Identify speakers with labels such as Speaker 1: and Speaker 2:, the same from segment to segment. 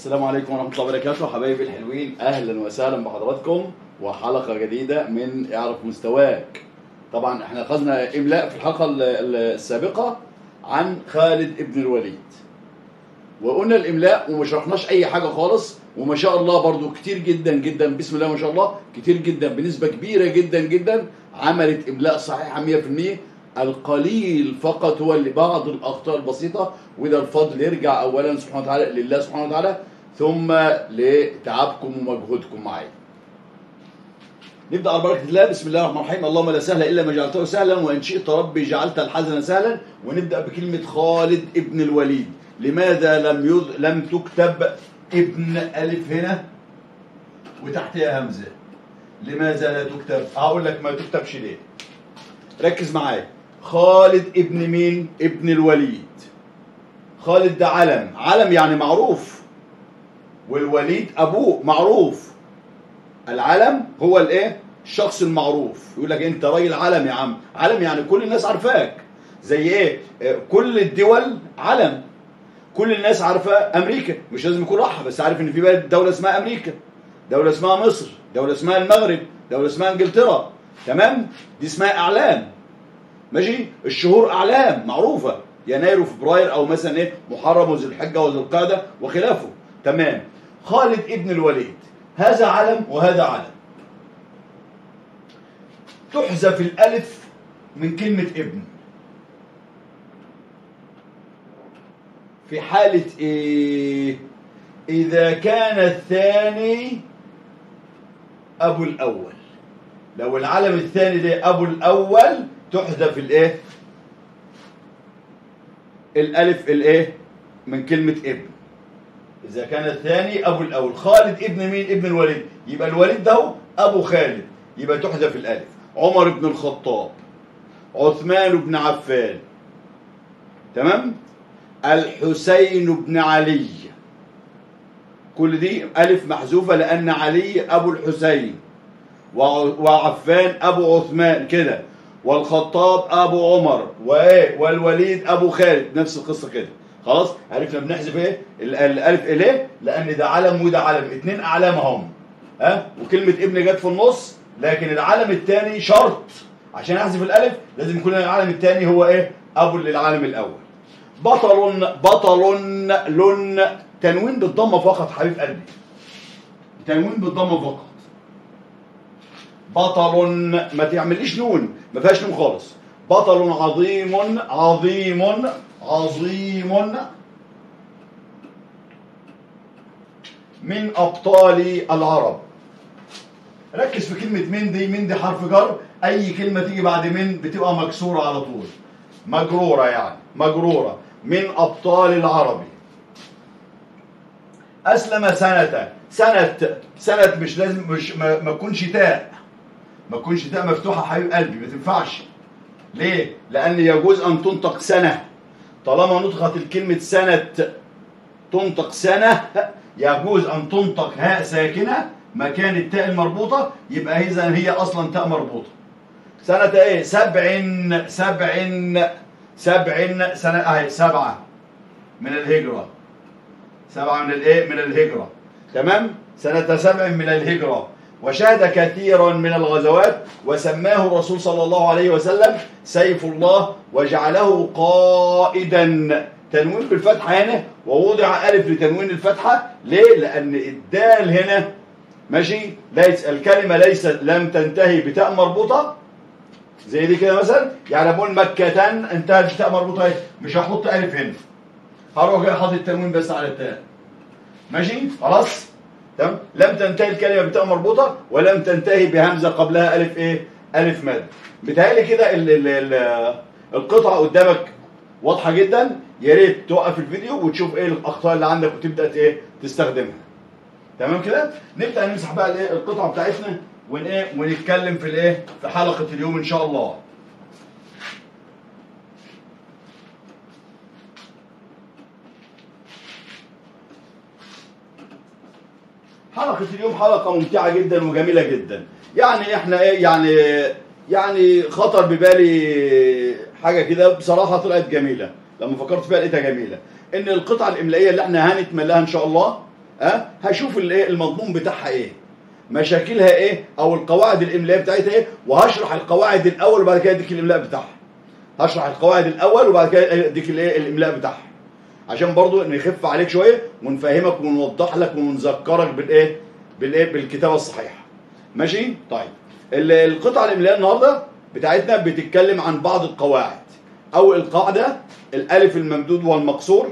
Speaker 1: السلام عليكم ورحمة الله وبركاته حبايبي الحلوين أهلا وسهلا بحضراتكم وحلقة جديدة من اعرف مستواك طبعا احنا أخذنا إملاء في الحلقة ال- ال- السابقة عن خالد ابن الوليد وقلنا الإملاء وما شرحناش أي حاجة خالص وما شاء الله برضو كتير جدا جدا بسم الله ما شاء الله كتير جدا بنسبة كبيرة جدا جدا عملت إملاء صحيحة 100% القليل فقط هو اللي بعض الأخطاء البسيطة وده الفضل يرجع أولا سبحانه وتعالى لله سبحانه وتعالى ثم لتعبكم ومجهودكم معي نبدا على بركه الله بسم الله الرحمن الرحيم اللهم لا سهل الا ما جعلته سهلا وان شئت ربي جعلت الحزن سهلا ونبدا بكلمه خالد ابن الوليد لماذا لم يذ... لم تكتب ابن الف هنا وتحتها همزه لماذا لا تكتب هقول لك ما تكتبش ليه ركز معايا خالد ابن مين ابن الوليد خالد ده علم علم يعني معروف والوليد ابوه معروف العلم هو الايه الشخص المعروف يقول لك انت راجل علم يا عم علم يعني كل الناس عارفاك زي ايه آه، كل الدول علم كل الناس عارفه امريكا مش لازم يكون راحه بس عارف ان في بلد دوله اسمها امريكا دوله اسمها مصر دوله اسمها المغرب دوله اسمها انجلترا تمام دي اسمها اعلام ماشي الشهور اعلام معروفه يناير وفبراير او مثلا ايه محرم وذي الحجه وذي القعده وخلافه تمام خالد ابن الوليد هذا علم وهذا علم تحذف الالف من كلمه ابن في حاله ايه اذا كان الثاني ابو الاول لو العلم الثاني ده ابو الاول تحذف الايه الالف الايه من كلمه ابن اذا كان الثاني ابو الاول خالد ابن مين ابن الوليد يبقى الوليد ده هو ابو خالد يبقى تحذف الالف عمر بن الخطاب عثمان بن عفان تمام الحسين بن علي كل دي الف محذوفه لان علي ابو الحسين وع- وعفان ابو عثمان كده والخطاب ابو عمر وايه والوليد ابو خالد نفس القصه كده خلاص عرفنا بنحذف ايه ال- الالف اليه لان ده علم وده علم اتنين اعلام هم ها وكلمه ابن جت في النص لكن العلم الثاني شرط عشان احذف الالف لازم يكون العلم الثاني هو ايه ابو للعلم الاول بطل بطل لن تنوين بالضمه فقط حبيب قلبي تنوين بالضمه فقط بطل ما تعمليش نون ما فيهاش نون خالص بطل عظيم عظيم عظيم من ابطال العرب ركز في كلمة من دي من دي حرف جر أي كلمة تيجي بعد من بتبقى مكسورة على طول مجرورة يعني مجرورة من أبطال العرب أسلم سنة سنة سنة مش لازم مش ما ما تكونش تاء ما تكونش تاء مفتوحة حبيب قلبي ما تنفعش ليه؟ لأن يجوز أن تنطق سنة طالما نطقت الكلمة سنة تنطق سنة يجوز أن تنطق هاء ساكنة مكان التاء المربوطة يبقى إذا هي أصلا تاء مربوطة سنة إيه؟ سبع سبع سبع سنة أهي سبعة من الهجرة سبعة من الإيه؟ من الهجرة تمام؟ سنة سبع من الهجرة وشهد كثيرا من الغزوات وسماه الرسول صلى الله عليه وسلم سيف الله وجعله قائدا تنوين بالفتحة هنا ووضع ألف لتنوين الفتحة ليه؟ لأن الدال هنا ماشي ليس الكلمة ليست لم تنتهي بتاء مربوطة زي دي كده مثلا يعني بقول مكة انتهت بتاء مربوطة اهي مش هحط ألف هنا هروح جاي حاطط التنوين بس على التاء ماشي خلاص تمام لم تنتهي الكلمة بتاء مربوطة ولم تنتهي بهمزة قبلها ألف ايه ألف مد بتهيألي كده ال- ال- ال- القطعة قدامك واضحة جدا يا ريت توقف الفيديو وتشوف ايه الأخطاء اللي عندك وتبدأ ايه تستخدمها تمام كده نبدا نمسح بقى الايه القطعه بتاعتنا ون ايه ونتكلم في الايه في حلقه اليوم ان شاء الله حلقه اليوم حلقه ممتعه جدا وجميله جدا يعني احنا ايه يعني يعني خطر ببالي حاجه كده بصراحه طلعت جميله لما فكرت فيها لقيتها جميله ان القطعه الاملائيه اللي احنا هنتملاها ان شاء الله ها هشوف الايه المضمون بتاعها ايه مشاكلها ايه او القواعد الاملائيه بتاعتها ايه وهشرح القواعد الاول وبعد كده اديك الاملاء بتاعها هشرح القواعد الاول وبعد كده اديك الايه الاملاء بتاعها عشان برضو نخف عليك شويه ونفهمك ونوضح لك ونذكرك بالايه بالايه بالكتابه الصحيحه ماشي طيب ال- القطعه الاملائيه النهارده بتاعتنا بتتكلم عن بعض القواعد او القاعده الالف الممدود والمقصور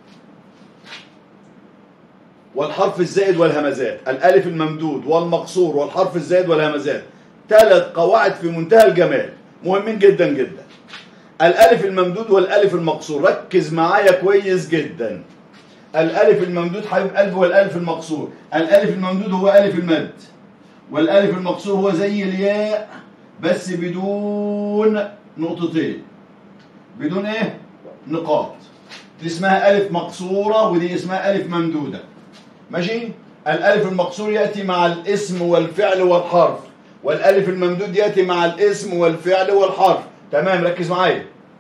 Speaker 1: والحرف الزائد والهمزات الالف الممدود والمقصور والحرف الزائد والهمزات ثلاث قواعد في منتهى الجمال مهمين جدا جدا الالف الممدود والالف المقصور ركز معايا كويس جدا الالف الممدود حبيب قلبي والالف المقصور الالف الممدود هو الف المد والالف المقصور هو زي الياء بس بدون نقطتين بدون ايه نقاط دي اسمها الف مقصوره ودي اسمها الف ممدوده ماشي الالف المقصور ياتي مع الاسم والفعل والحرف والالف الممدود ياتي مع الاسم والفعل والحرف تمام ركز معايا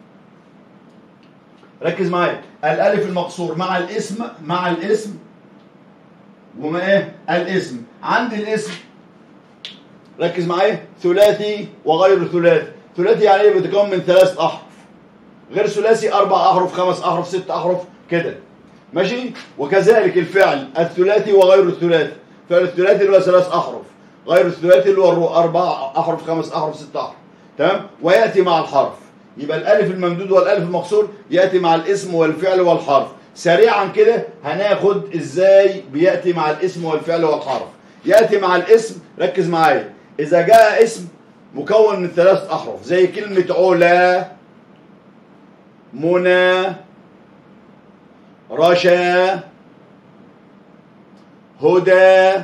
Speaker 1: ركز معايا الالف المقصور مع الاسم مع الاسم وما ايه الاسم عند الاسم ركز معايا ثلاثي وغير ثلاثي ثلاثي يعني ايه بيتكون من ثلاث احرف غير ثلاثي اربع احرف خمس احرف ست احرف كده ماشي وكذلك الفعل الثلاثي وغير الثلاثي فعل الثلاثي اللي هو ثلاث احرف غير الثلاثي اللي هو اربع احرف خمس احرف ست احرف تمام وياتي مع الحرف يبقى الالف الممدود والالف المقصور ياتي مع الاسم والفعل والحرف سريعا كده هناخد ازاي بياتي مع الاسم والفعل والحرف ياتي مع الاسم ركز معايا اذا جاء اسم مكون من ثلاث احرف زي كلمه علا منى رشا هدى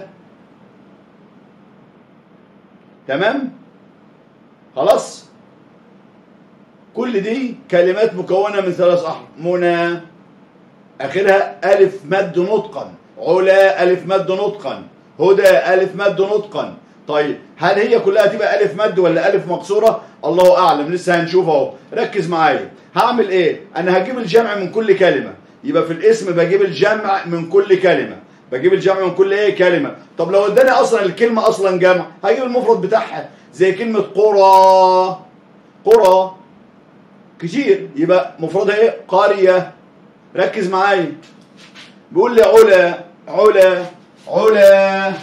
Speaker 1: تمام خلاص كل دي كلمات مكونة من ثلاث أحرف منى آخرها ألف مد نطقا علا ألف مد نطقا هدى ألف مد نطقا طيب هل هي كلها تبقى ألف مد ولا ألف مقصورة الله أعلم لسه هنشوف أهو ركز معايا هعمل إيه أنا هجيب الجمع من كل كلمة يبقى في الاسم بجيب الجمع من كل كلمة بجيب الجمع من كل ايه كلمة طب لو اداني اصلا الكلمة اصلا جمع هجيب المفرد بتاعها زي كلمة قرى قرى كتير يبقى مفردها ايه قرية ركز معايا بيقول لي علا علا علا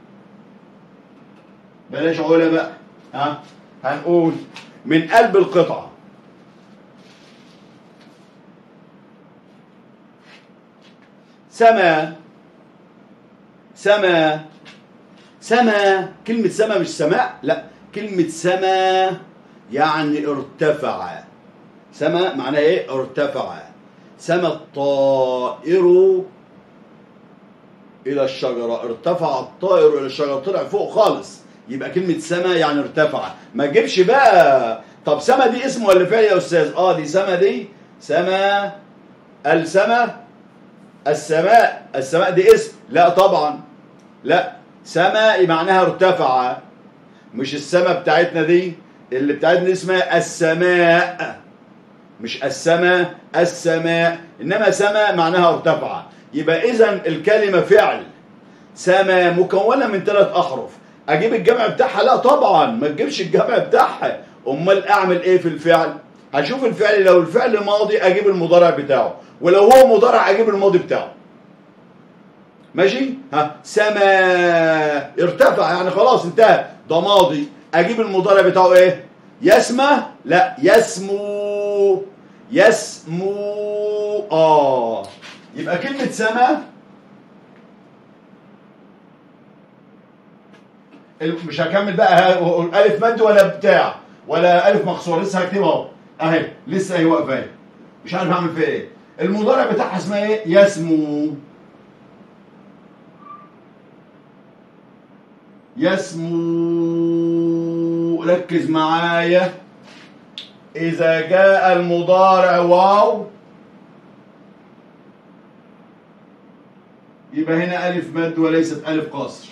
Speaker 1: بلاش علا بقى ها هنقول من قلب القطعه سما سما سما كلمة سما مش سماء لا كلمة سما يعني ارتفع سما معناها ايه ارتفع سما الطائر الى الشجرة ارتفع الطائر الى الشجرة طلع فوق خالص يبقى كلمة سما يعني ارتفع ما تجيبش بقى طب سما دي اسم ولا فعل يا استاذ اه دي سما دي سما السما السماء السماء دي اسم لا طبعا لا سماء معناها ارتفع مش السماء بتاعتنا دي اللي بتاعتنا دي اسمها السماء مش السماء السماء انما سماء معناها ارتفع يبقى اذا الكلمه فعل سما مكونه من ثلاث احرف اجيب الجمع بتاعها لا طبعا ما تجيبش الجمع بتاعها امال اعمل ايه في الفعل هشوف الفعل لو الفعل ماضي اجيب المضارع بتاعه ولو هو مضارع اجيب الماضي بتاعه ماشي ها سما ارتفع يعني خلاص انتهى ده ماضي اجيب المضارع بتاعه ايه يسمى لا يسمو يسمو اه يبقى كلمة سما مش هكمل بقى الف مد ولا بتاع ولا الف مقصوره لسه هكتبها اهو اهي لسه هي واقفه اهي مش عارف اعمل فيها ايه المضارع بتاعها اسمها ايه يسمو يسمو ركز معايا اذا جاء المضارع واو يبقى هنا الف مد وليست الف قصر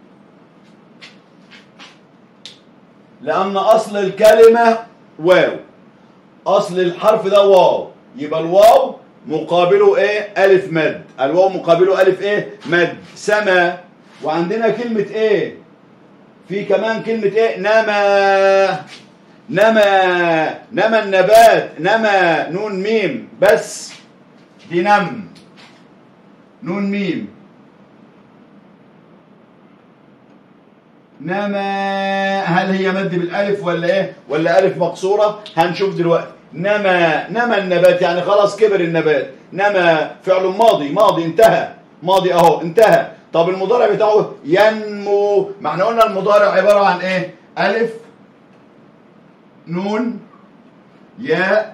Speaker 1: لان اصل الكلمه واو اصل الحرف ده واو يبقى الواو مقابله ايه الف مد الواو مقابله الف ايه مد سما وعندنا كلمه ايه في كمان كلمه ايه نما نما نما النبات نما نون ميم بس دي نم نون ميم نما هل هي مد بالالف ولا ايه ولا الف مقصوره هنشوف دلوقتي نما نما النبات يعني خلاص كبر النبات نما فعل ماضي ماضي انتهى ماضي اهو انتهى طب المضارع بتاعه ينمو ما احنا قلنا المضارع عباره عن ايه الف نون ياء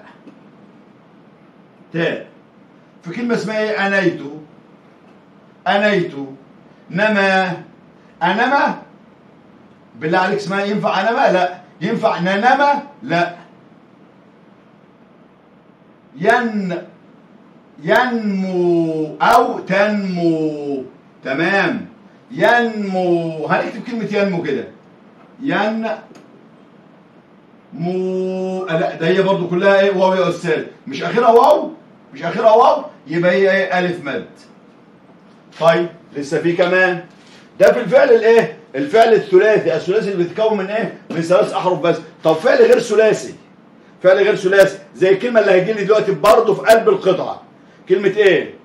Speaker 1: تاء في كلمه اسمها ايه انيت انيت نما انما بالله عليك اسمها ينفع انما لا ينفع ننما لا ين ينمو او تنمو تمام ينمو هنكتب كلمة ينمو كده ين مو لا ده هي برضو كلها ايه واو يا استاذ مش اخرها واو مش اخرها واو يبقى هي ايه الف مد طيب لسه في كمان ده في الفعل الايه الفعل الثلاثي الثلاثي اللي بيتكون من ايه من ثلاث احرف بس طب فعل غير ثلاثي فعل غير ثلاثي زي الكلمه اللي هيجي لي دلوقتي برضه في قلب القطعه كلمه ايه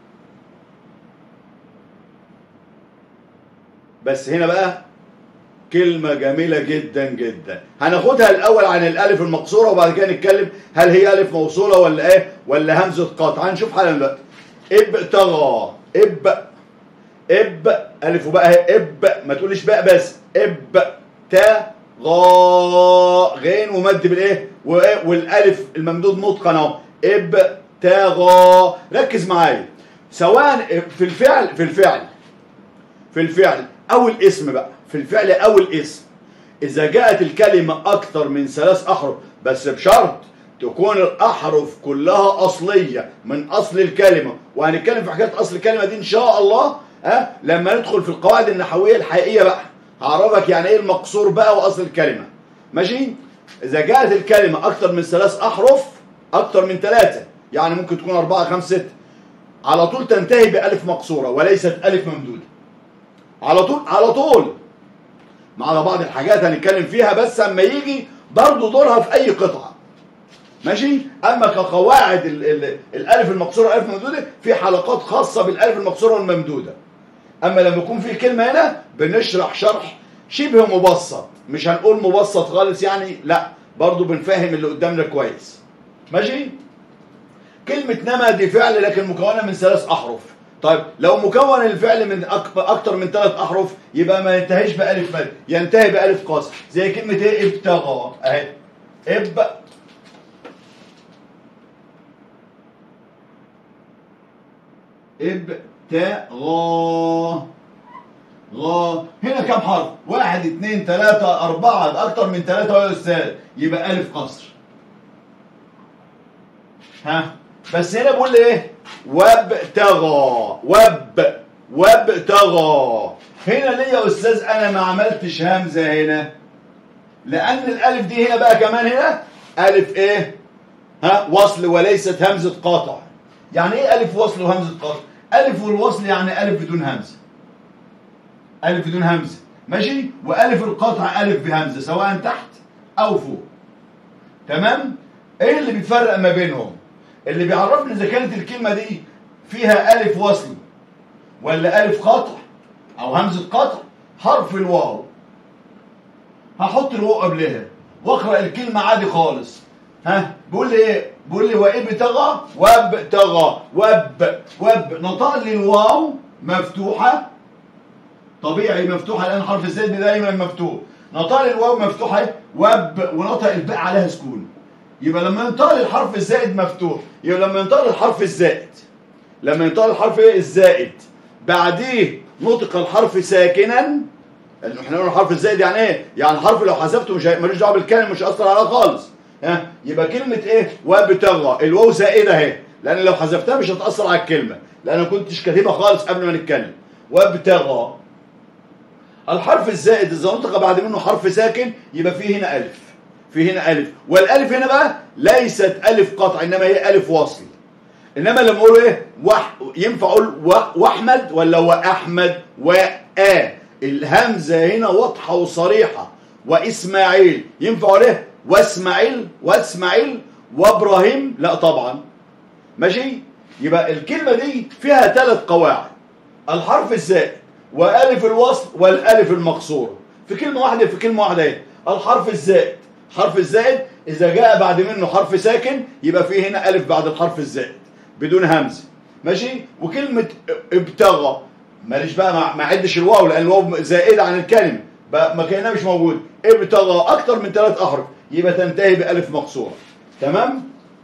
Speaker 1: بس هنا بقى كلمة جميلة جدا جدا هناخدها الأول عن الألف المقصورة وبعد كده نتكلم هل هي ألف موصولة ولا إيه ولا همزة قطع هنشوف حالا دلوقتي ابتغى اب اب ألف وباء اهي اب ما تقوليش باء بس اب تا غا غين ومد بالايه وايه والالف الممدود نطقا اهو اب تا غا ركز معايا سواء في الفعل في الفعل في الفعل او الاسم بقى في الفعل او الاسم اذا جاءت الكلمه اكثر من ثلاث احرف بس بشرط تكون الاحرف كلها اصليه من اصل الكلمه وهنتكلم في حكايه اصل الكلمه دي ان شاء الله ها لما ندخل في القواعد النحويه الحقيقيه بقى هعرفك يعني ايه المقصور بقى واصل الكلمه ماشي اذا جاءت الكلمه اكثر من ثلاث احرف اكثر من ثلاثه يعني ممكن تكون اربعه خمسه سته على طول تنتهي بالف مقصوره وليست الف ممدوده على طول على طول مع بعض الحاجات هنتكلم فيها بس اما يجي برضه دورها في اي قطعه ماشي اما كقواعد ال ال الالف المقصوره والالف الممدوده في حلقات خاصه بالالف المقصوره والممدوده اما لما يكون في كلمه هنا بنشرح شرح شبه مبسط مش هنقول مبسط خالص يعني لا برضه بنفهم اللي قدامنا كويس ماشي كلمه نما دي فعل لكن مكونه من ثلاث احرف طيب لو مكون الفعل من اكتر من ثلاث احرف يبقى ما ينتهيش بالف مد ينتهي بالف قاصر زي كلمه ايه ابتغى اهي اب ابتغى غا هنا كم حرف؟ واحد اثنين ثلاثة أربعة ده أكتر من ثلاثة يا أستاذ يبقى ألف قصر ها بس هنا بقول لي إيه؟ وابتغى وب وابتغى هنا ليه يا أستاذ أنا ما عملتش همزة هنا؟ لأن الألف دي هنا بقى كمان هنا ألف إيه؟ ها وصل وليست همزة قاطع يعني إيه ألف وصل وهمزة قاطع؟ ألف والوصل يعني ألف بدون همزة ألف بدون همزة ماشي وألف القطع ألف بهمزة سواء تحت أو فوق تمام إيه اللي بيتفرق ما بينهم اللي بيعرفني إذا كانت الكلمة دي فيها ألف وصل ولا ألف قطع أو همزة قطع حرف الواو هحط الواو قبلها واقرأ الكلمة عادي خالص ها بيقول لي ايه بيقول لي وابتغى وابتغى وب وب نطق لي الواو مفتوحه طبيعي مفتوحه لان حرف الزد دايما مفتوح نطق لي الواو مفتوحه وب ونطق الباء عليها سكون يبقى لما ينطق لي الحرف الزائد مفتوح يبقى لما ينطق لي الحرف الزائد لما ينطق لي الحرف ايه الزائد بعديه نطق الحرف ساكنا احنا قلنا الحرف الزائد يعني ايه يعني حرف لو حذفته مش ملوش دعوه بالكلمه مش هيأثر عليها خالص ها يبقى كلمة ايه وابتغى الواو زائدة اهي لان لو حذفتها مش هتأثر على الكلمة لان انا كنتش كاتبها خالص قبل ما نتكلم وابتغى الحرف الزائد اذا نطق بعد منه حرف ساكن يبقى فيه هنا الف في هنا الف والالف هنا بقى ليست الف قطع انما هي الف وصل انما لما اقول ايه وح ينفع اقول و- واحمد ولا واحمد وآ الهمزه هنا واضحه وصريحه واسماعيل ينفع اقول ايه واسماعيل واسماعيل وابراهيم لا طبعا ماشي يبقى الكلمه دي فيها ثلاث قواعد الحرف الزائد والف الوصل والالف المقصوره في كلمه واحده في كلمه واحده ايه الحرف الزائد حرف الزائد اذا جاء بعد منه حرف ساكن يبقى فيه هنا الف بعد الحرف الزائد بدون همزه ماشي وكلمه ابتغى ماليش بقى ما ما عدش الواو لان الواو زائده عن الكلمه بقى ما كانها مش موجود ابتغى اكتر من ثلاث احرف يبقى تنتهي بالف مقصوره تمام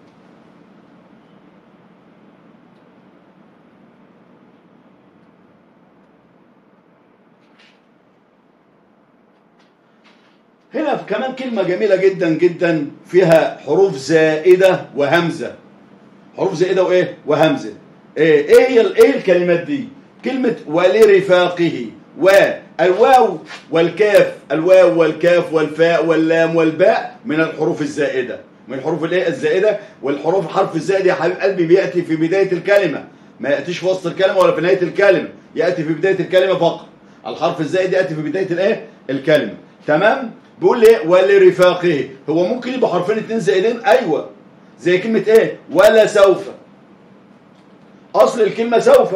Speaker 1: هنا كمان كلمة جميلة جدا جدا فيها حروف زائدة وهمزة حروف زائدة وإيه وهمزة إيه إيه هي إيه الكلمات دي كلمة ولرفاقه والواو والكاف الواو والكاف والفاء واللام والباء من الحروف الزائدة من الحروف الايه الزائدة والحروف الحرف الزائد يا حبيب قلبي بيأتي في بداية الكلمة ما يأتيش في وسط الكلمة ولا في نهاية الكلمة يأتي في بداية الكلمة فقط الحرف الزائد يأتي في بداية الايه الكلمة تمام بيقول لي إيه؟ ولرفاقه هو ممكن يبقى حرفين اتنين زائدين ايوه زي كلمة ايه ولا سوف اصل الكلمة سوف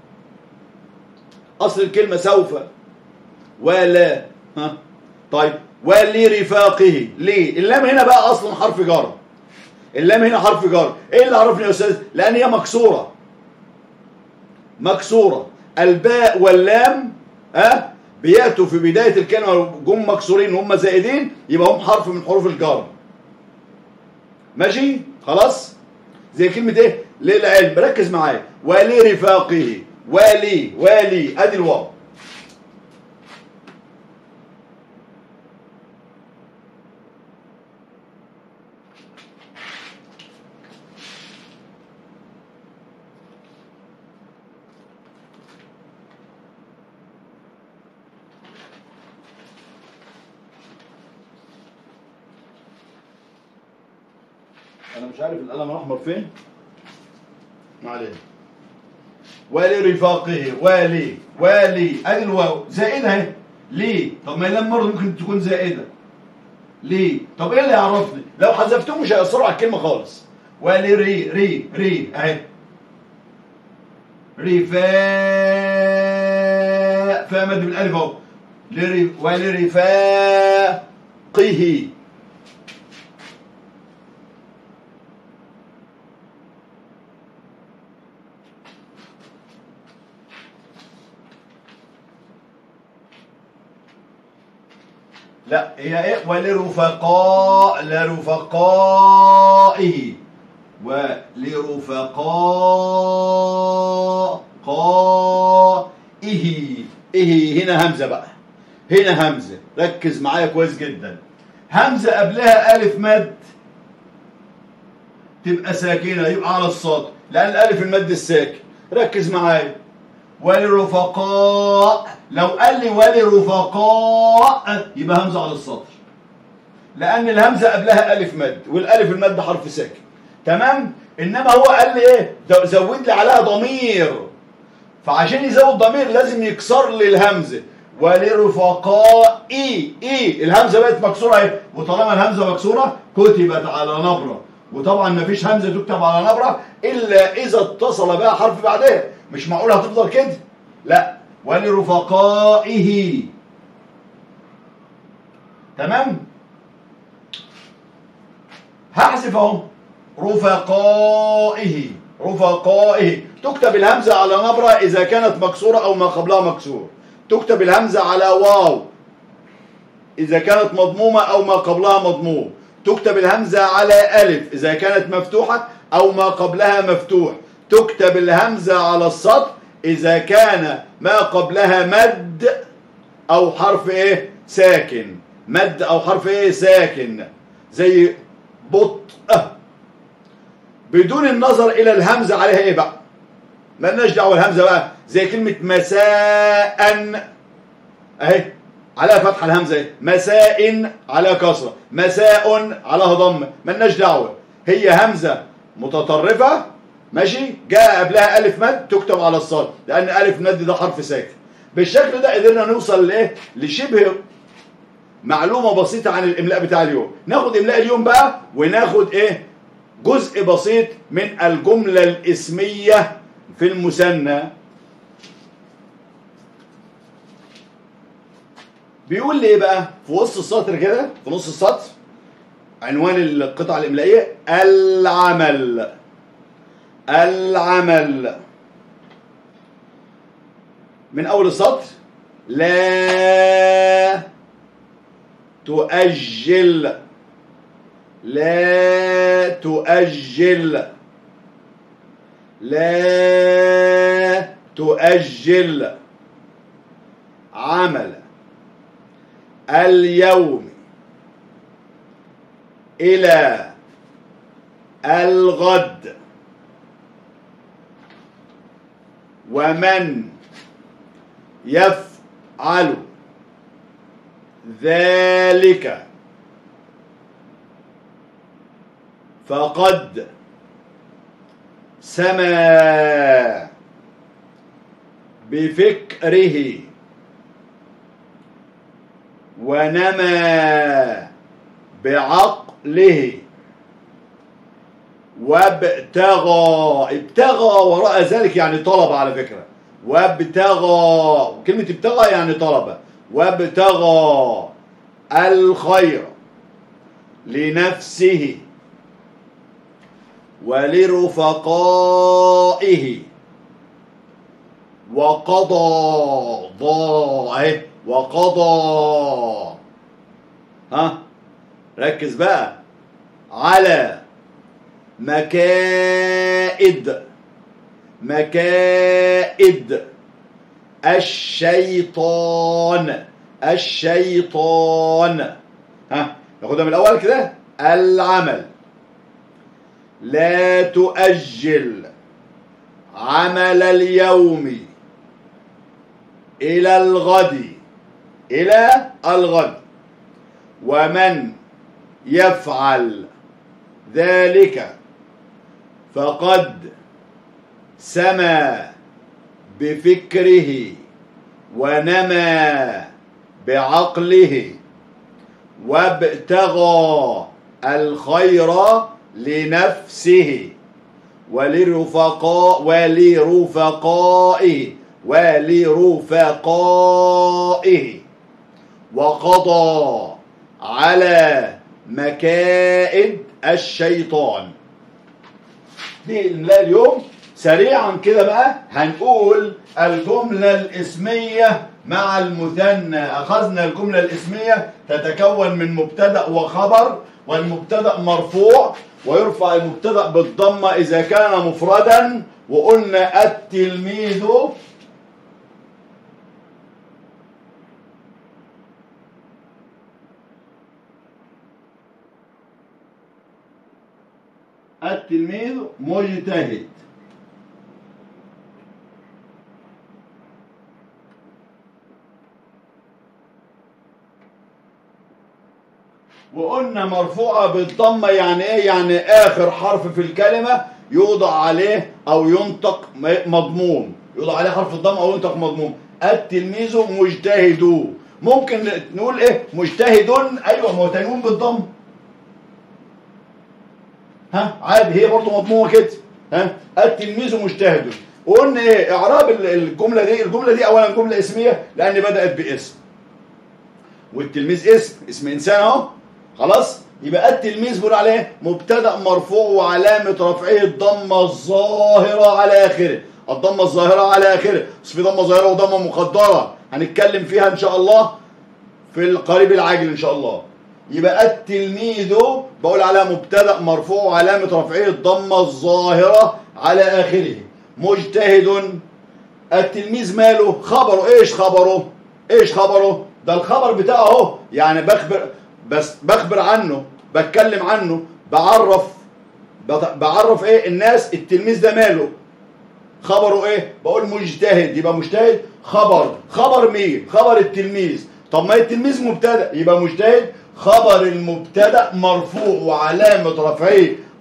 Speaker 1: اصل الكلمة سوف ولا ها طيب ولرفاقه ليه اللام هنا بقى اصلا حرف جر اللام هنا حرف جر ايه اللي عرفني يا استاذ لان هي مكسوره مكسوره الباء واللام ها بياتوا في بدايه الكلمه جم مكسورين وهم زائدين يبقى هم حرف من حروف الجر ماشي خلاص زي كلمه ايه للعلم ركز معايا ولرفاقه ولي ولي ادي الواو انا مش عارف القلم الاحمر فين ما علينا ولرفاقه ولي ولي ادي الواو زائده اهي ليه طب ما اللام برضه ممكن تكون زائده ليه طب ايه اللي يعرفني لو حذفتهم مش هيأثروا على الكلمه خالص ولي ري ري ري اهي رفاء فاء مد بالالف اهو لري- ولرفاقه لا هي ايه ولرفقاء لرفقائه ولرفقاء قائه ايه هنا همزه بقى هنا همزه ركز معايا كويس جدا همزه قبلها الف مد تبقى ساكنه يبقى على الصاد لان الالف المد الساكن ركز معايا ولرفقاء لو قال لي ولرفقاء يبقى همزه على السطر لان الهمزه قبلها الف مد والالف المد حرف ساكن تمام انما هو قال لي ايه ز- زود لي عليها ضمير فعشان يزود ضمير لازم يكسر لي الهمزه ولرفقاء اي اي الهمزه بقت مكسوره اهي وطالما الهمزه مكسوره كتبت على نبره وطبعا ما فيش همزه تكتب على نبره الا اذا اتصل بها حرف بعدها مش معقول هتفضل كده لا ولرفقائه تمام هحذف اهو رفقائه رفقائه تكتب الهمزة على نبرة إذا كانت مكسورة أو ما قبلها مكسور تكتب الهمزة على واو إذا كانت مضمومة أو ما قبلها مضموم تكتب الهمزة على ألف إذا كانت مفتوحة أو ما قبلها مفتوح تكتب الهمزة على السطر إذا كان ما قبلها مد أو حرف إيه ساكن مد أو حرف إيه ساكن زي بطء بدون النظر إلى الهمزة عليها إيه بقى مالناش دعوة الهمزة بقى زي كلمة مساء أهي عليها فتحة الهمزة اهي مساء على كسرة مساء عليها ضمة مالناش دعوة هي همزة متطرفة ماشي جاء قبلها الف مد تكتب على الصاد لان الف مد ده حرف ساكن بالشكل ده قدرنا نوصل لايه لشبه معلومه بسيطه عن الاملاء بتاع اليوم ناخد املاء اليوم بقى وناخد ايه جزء بسيط من الجمله الاسميه في المثنى بيقول لي ايه بقى في وسط السطر كده في نص السطر عنوان القطعه الاملائيه العمل العمل من اول السطر لا تؤجل لا تؤجل لا تؤجل عمل اليوم إلى الغد ومن يفعل ذلك فقد سما بفكره ونما بعقله وابتغى ابتغى وراء ذلك يعني طلب على فكرة وابتغى كلمة ابتغى يعني طلب وابتغى الخير لنفسه ولرفقائه وقضى ضاء اهي وقضى ها ركز بقى على مكائد مكائد الشيطان الشيطان ها ناخدها من الاول كده العمل لا تؤجل عمل اليوم الى الغد الى الغد ومن يفعل ذلك فقد سما بفكره ونما بعقله وابتغى الخير لنفسه ولرفقاء ولرفقائه ولرفقائه وقضى على مكائد الشيطان دي الإملاء اليوم سريعا كده بقى هنقول الجملة الاسمية مع المثنى أخذنا الجملة الاسمية تتكون من مبتدأ وخبر والمبتدأ مرفوع ويرفع المبتدأ بالضمة إذا كان مفردا وقلنا التلميذ التلميذ مجتهد وقلنا مرفوعة بالضمة يعني ايه يعني اخر حرف في الكلمة يوضع عليه او ينطق مضموم يوضع عليه حرف الضمة او ينطق مضموم التلميذ مجتهد ممكن نقول ايه مجتهد ايوه ما هو تنوين بالضم ها عادي هي برضه مضمومه كده ها التلميذ مجتهد وقلنا ايه اعراب الجمله دي الجمله دي اولا جمله اسميه لان بدات باسم والتلميذ اسم اسم انسان اهو خلاص يبقى التلميذ بيقول عليه مبتدا مرفوع وعلامه رفعه الضمه الظاهره على اخره الضمه الظاهره على اخره بس في ضمه ظاهره وضمه مقدره هنتكلم فيها ان شاء الله في القريب العاجل ان شاء الله يبقى التلميذ بقول على مبتدا مرفوع وعلامه رفعه الضمه الظاهره على اخره مجتهد التلميذ ماله خبره ايش خبره ايش خبره ده الخبر بتاعه اهو يعني بخبر بس بخبر عنه بتكلم عنه بعرف بعرف ايه الناس التلميذ ده ماله خبره ايه بقول مجتهد يبقى مجتهد خبر خبر مين خبر التلميذ طب ما التلميذ مبتدا يبقى مجتهد خبر المبتدا مرفوع وعلامه رفعه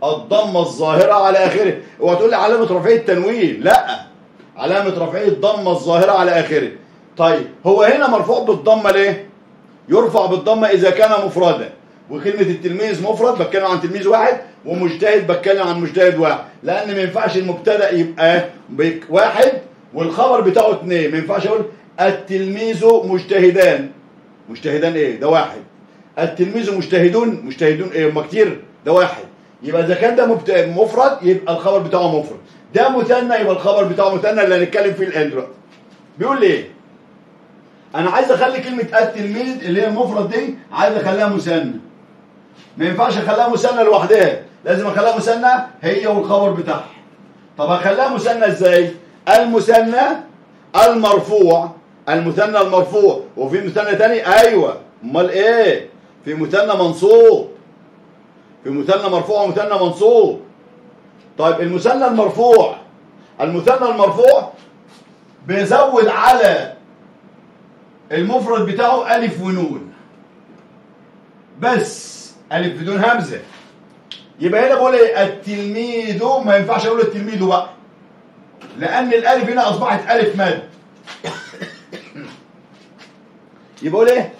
Speaker 1: الضمه الظاهره على اخره اوعى تقول لي علامه رفعيه التنوين لا علامه رفعيه الضمه الظاهره على اخره طيب هو هنا مرفوع بالضمه ليه يرفع بالضمه اذا كان مفردا وكلمه التلميذ مفرد بتكلم عن تلميذ واحد ومجتهد بتكلم عن مجتهد واحد لان ما ينفعش المبتدا يبقى بك- واحد والخبر بتاعه اثنين ما ينفعش اقول التلميذ مجتهدان مجتهدان ايه ده واحد التلميذ مجتهدون مجتهدون ايه هم كتير ده واحد يبقى اذا كان ده مبت- مفرد يبقى الخبر بتاعه مفرد ده مثنى يبقى الخبر بتاعه مثنى اللي هنتكلم فيه الان دلوقتي بيقول لي ايه انا عايز اخلي كلمه التلميذ اللي هي المفرد دي عايز اخليها مثنى ما ينفعش اخليها مثنى لوحدها لازم اخليها مثنى هي والخبر بتاعها طب اخليها مثنى ازاي المثنى المرفوع المثنى المرفوع وفي مثنى تاني ايوه امال ايه في مثنى منصوب في مثنى مرفوع ومثنى منصوب طيب المثنى المرفوع المثنى المرفوع بيزود على المفرد بتاعه ألف ونون بس ألف بدون همزة يبقى هنا بقول ايه التلميذ ما ينفعش اقول التلميذ بقى لأن الألف هنا أصبحت ألف مد يبقى اقول ايه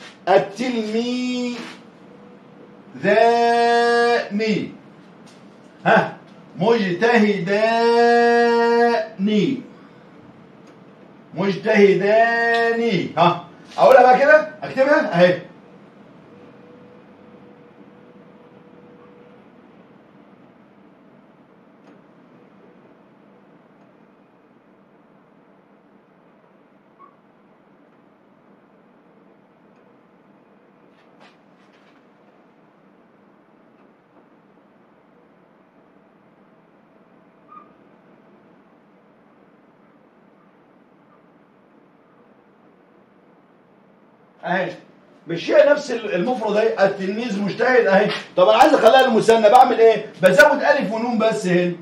Speaker 1: التلميذان ها مجتهدان مجتهدان ها اقولها بقى كده اكتبها اهي اهي بالشيء نفس المفرد اهي التلميذ مجتهد اهي طب انا عايز اخليها المثنى بعمل ايه بزود الف ونون بس هنا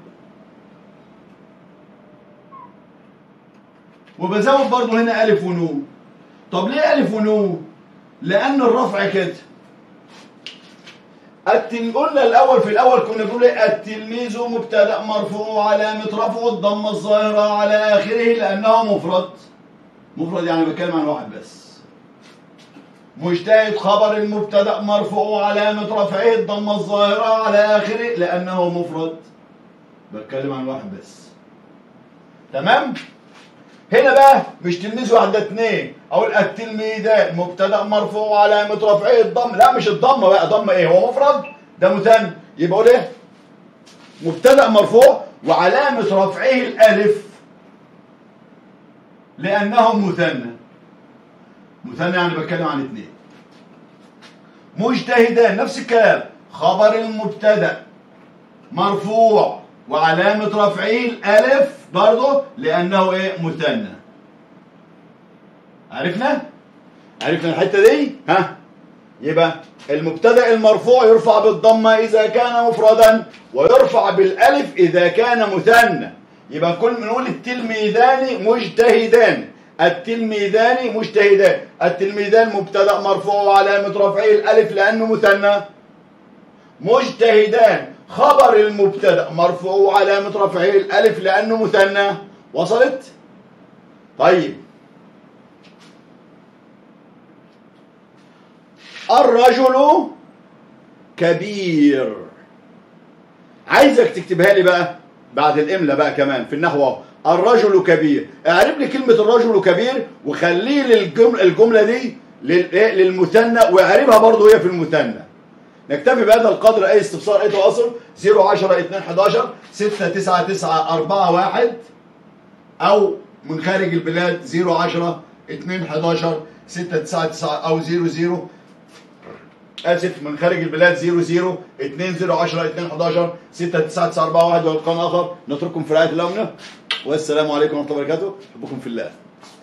Speaker 1: وبزود برضه هنا الف ونون طب ليه الف ونون لان الرفع كده التل... قلنا الاول في الاول كنا بنقول ايه التلميذ مبتدا مرفوع علامه رفعه الضمه الظاهره على اخره لانه مفرد مفرد يعني بتكلم عن واحد بس مجتهد خبر المبتدا مرفوع علامة رفعه الضمة الظاهرة على آخره لأنه مفرد بتكلم عن واحد بس تمام هنا بقى مش تلميذ واحد ده اتنين أقول التلميذان مبتدا مرفوع علامة رفعه الضم لا مش الضمة بقى ضمة إيه هو مفرد ده مثنى يبقى أقول إيه مبتدا مرفوع وعلامة رفعه الألف لأنه مثنى مثنى يعني بتكلم عن اثنين مجتهدان نفس الكلام خبر المبتدا مرفوع وعلامة رفعه الألف برضه لأنه إيه مثنى عرفنا؟ عرفنا الحتة دي؟ ها؟ يبقى المبتدا المرفوع يرفع بالضمة إذا كان مفردا ويرفع بالألف إذا كان مثنى يبقى كل نقول التلميذان مجتهدان التلميذان مجتهدان التلميذان مبتدا مرفوع وعلامة رفعه الألف لأنه مثنى مجتهدان خبر المبتدا مرفوع وعلامة رفعه الألف لأنه مثنى وصلت؟ طيب الرجل كبير عايزك تكتبها لي بقى بعد الإملة بقى كمان في النحو اهو الرجل كبير اعرف لي كلمة الرجل كبير وخليه للجملة الجملة دي للمثنى واعربها برضه هي في المثنى نكتفي بهذا القدر اي استفسار اي تواصل 010 2 11 6 9 9 4 1 او من خارج البلاد 010 2 11 6 9 9 او 00 اسف من خارج البلاد 00 20 10 2 11 6 9 9 4 1 ولقاء اخر نترككم في رعايه الله والسلام عليكم ورحمه الله وبركاته احبكم في الله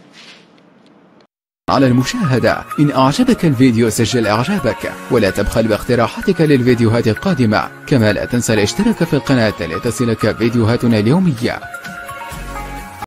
Speaker 2: على المشاهدة إن أعجبك الفيديو سجل إعجابك ولا تبخل باقتراحاتك للفيديوهات القادمة كما لا تنسى الاشتراك في القناة لتصلك فيديوهاتنا اليومية